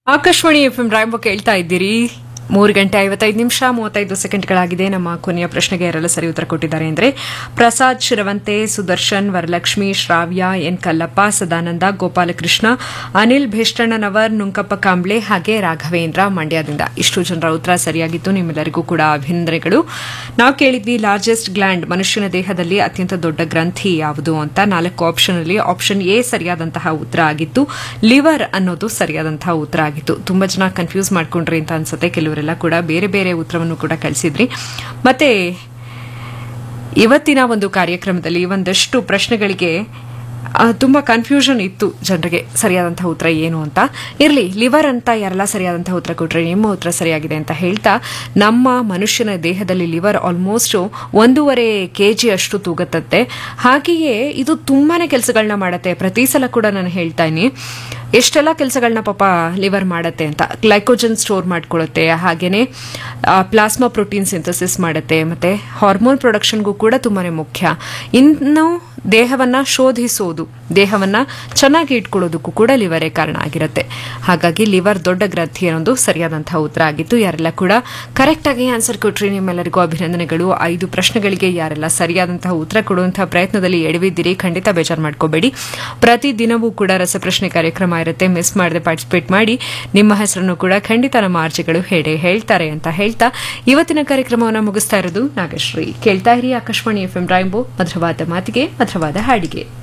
Akashvani F M ರಾಯಂಬ ಕೇಳ್ತಾ ಇದ್ದೀರಿ ಮೂರು ಗಂಟೆ ಐವತ್ತೈದು ನಿಮಿಷ ಮೂವತ್ತೈದು ಸೆಕೆಂಡ್ಗಳಾಗಿದೆ ನಮ್ಮ ಕೊನೆಯ ಪ್ರಶ್ನೆಗೆ ಯಾರೆಲ್ಲ ಸರಿ ಉತ್ತರ ಕೊಟ್ಟಿದ್ದಾರೆ ಅಂದ್ರೆ ಪ್ರಸಾದ್ ಶಿರವಂತೆ ಸುದರ್ಶನ್ ವರಲಕ್ಷ್ಮಿ ಶ್ರಾವ್ಯ ಎನ್ ಕಲ್ಲಪ್ಪ ಸದಾನಂದ ಗೋಪಾಲಕೃಷ್ಣ ಅನಿಲ್ ಭೇಷ್ಟಣ್ಣನವರ್ ನುಂಕಪ್ಪ ಕಾಂಬ್ಳೆ ಹಾಗೆ ರಾಘವೇಂದ್ರ ಮಂಡ್ಯದಿಂದ ಇಷ್ಟು ಜನರ ಉತ್ತರ ಸರಿಯಾಗಿತ್ತು ನಿಮ್ಮೆಲ್ಲರಿಗೂ ಕೂಡ ಅಭಿನಂದನೆಗಳು ನಾವು ಕೇಳಿದ್ವಿ ಲಾರ್ಜೆಸ್ಟ್ ಗ್ಲ್ಯಾಂಡ್ ಮನುಷ್ಯನ ದೇಹದಲ್ಲಿ ಅತ್ಯಂತ ದೊಡ್ಡ ಗ್ರಂಥಿ ಯಾವುದು ಅಂತ ನಾಲ್ಕು ಆಪ್ಷನ್ ಅಲ್ಲಿ ಆಪ್ಷನ್ ಎ ಸರಿಯಾದಂತಹ ಉತ್ತರ ಆಗಿತ್ತು ಲಿವರ್ ಅನ್ನೋದು ಸರಿಯಾದಂತಹ ಉತ್ತರ ಆಗಿತ್ತು ತುಂಬಾ ಜನ ಕನ್ಫ್ಯೂಸ್ ಮಾಡ್ಕೊಂಡ್ರಿ ಅಂತ ಅನ್ಸುತ್ತೆ ಕೆಲವರೆಲ್ಲ ಕೂಡ ಬೇರೆ ಬೇರೆ ಉತ್ತರವನ್ನು ಕೂಡ ಕಳಿಸಿದ್ರಿ ಮತ್ತೆ ಇವತ್ತಿನ ಒಂದು ಕಾರ್ಯಕ್ರಮದಲ್ಲಿ ಒಂದಷ್ಟು ಪ್ರಶ್ನೆಗಳಿಗೆ ಆ, ತುಂಬಾ ಕನ್ಫ್ಯೂಷನ್ ಇತ್ತು ಜನರಿಗೆ ಸರಿಯಾದಂತಹ ಉತ್ತರ ಏನು ಅಂತ ಇರಲಿ ಲಿವರ್ ಅಂತ ಯಾರೆಲ್ಲ ಸರಿಯಾದಂತಹ ಉತ್ತರ ಕೊಟ್ರೆ ನಿಮ್ಮ ಉತ್ತರ ಸರಿಯಾಗಿದೆ ಅಂತ ಹೇಳ್ತಾ ನಮ್ಮ ಮನುಷ್ಯನ ದೇಹದಲ್ಲಿ ಲಿವರ್ ಆಲ್ಮೋಸ್ಟ್ ಒಂದೂವರೆ ಕೆ ಜಿ ಅಷ್ಟು ತೂಗುತ್ತತ್ತೆ ಹಾಗೆಯೇ ಇದು ತುಂಬಾನೇ ಕೆಲಸಗಳನ್ನ ಮಾಡತ್ತೆ ಪ್ರತಿ ಸಲ ಕೂಡ ನಾನು ಹೇಳ್ತಾ ಇದ್ದೀನಿ ಎಷ್ಟೆಲ್ಲ ಕೆಲಸಗಳನ್ನ ಪಾಪ ಲಿವರ್ ಮಾಡತ್ತೆ ಅಂತ ಗ್ಲೈಕೋಜನ್ ಸ್ಟೋರ್ ಮಾಡ್ಕೊಳ್ಳುತ್ತೆ ಹಾಗೇನೆ ಪ್ಲಾಸ್ಮಾ ಪ್ರೋಟೀನ್ ಸಿಂಥಸಿಸ್ ಮಾಡುತ್ತೆ ಮತ್ತೆ ಹಾರ್ಮೋನ್ ಪ್ರೊಡಕ್ಷನ್ಗೂ ಕೂಡ ತುಂಬಾನೇ ಮುಖ್ಯ ಇನ್ನು ದೇಹವನ್ನ ಶೋಧಿಸೋದು ದೇಹವನ್ನ ಚೆನ್ನಾಗಿ ಇಟ್ಕೊಳ್ಳೋದಕ್ಕೂ ಕೂಡ ಲಿವರೇ ಕಾರಣ ಆಗಿರುತ್ತೆ ಹಾಗಾಗಿ ಲಿವರ್ ದೊಡ್ಡ ಗ್ರಂಥಿ ಅನ್ನೋದು ಸರಿಯಾದಂತಹ ಉತ್ತರ ಆಗಿತ್ತು ಯಾರೆಲ್ಲ ಕೂಡ ಕರೆಕ್ಟ್ ಆಗಿ ಆನ್ಸರ್ ಕೊಟ್ರಿ ನಿಮ್ಮೆಲ್ಲರಿಗೂ ಅಭಿನಂದನೆಗಳು ಐದು ಪ್ರಶ್ನೆಗಳಿಗೆ ಯಾರೆಲ್ಲ ಸರಿಯಾದಂತಹ ಉತ್ತರ ಕೊಡುವಂತಹ ಪ್ರಯತ್ನದಲ್ಲಿ ಎಡವಿದ್ದೀರಿ ಖಂಡಿತ ಬೇಜಾರು ಮಾಡ್ಕೋಬೇಡಿ ಪ್ರತಿ ದಿನವೂ ಕೂಡ ರಸಪ್ರಶ್ನೆ ಕಾರ್ಯಕ್ರಮ ಇರುತ್ತೆ ಮಿಸ್ ಮಾಡದೆ ಪಾರ್ಟಿಸಿಪೇಟ್ ಮಾಡಿ ನಿಮ್ಮ ಹೆಸರನ್ನು ಕೂಡ ಖಂಡಿತ ನಮ್ಮ ಆರ್ಜಿಗಳು ಹೇಳೇ ಹೇಳ್ತಾರೆ ಅಂತ ಹೇಳ್ತಾ ಇವತ್ತಿನ ಕಾರ್ಯಕ್ರಮವನ್ನು ಮುಗಿಸ್ತಾ ಇರೋದು ನಾಗಶ್ರೀ ಕೇಳ್ತಾ ಇರಿ ಆಕಾಶವಾಣಿ ಎಫ್ ಎಂ ರಾಯಂಬೋ ಮಧುರವಾದ ಮಾತಿಗೆ ಮಧುರವಾದ ಹಾಡಿಗೆ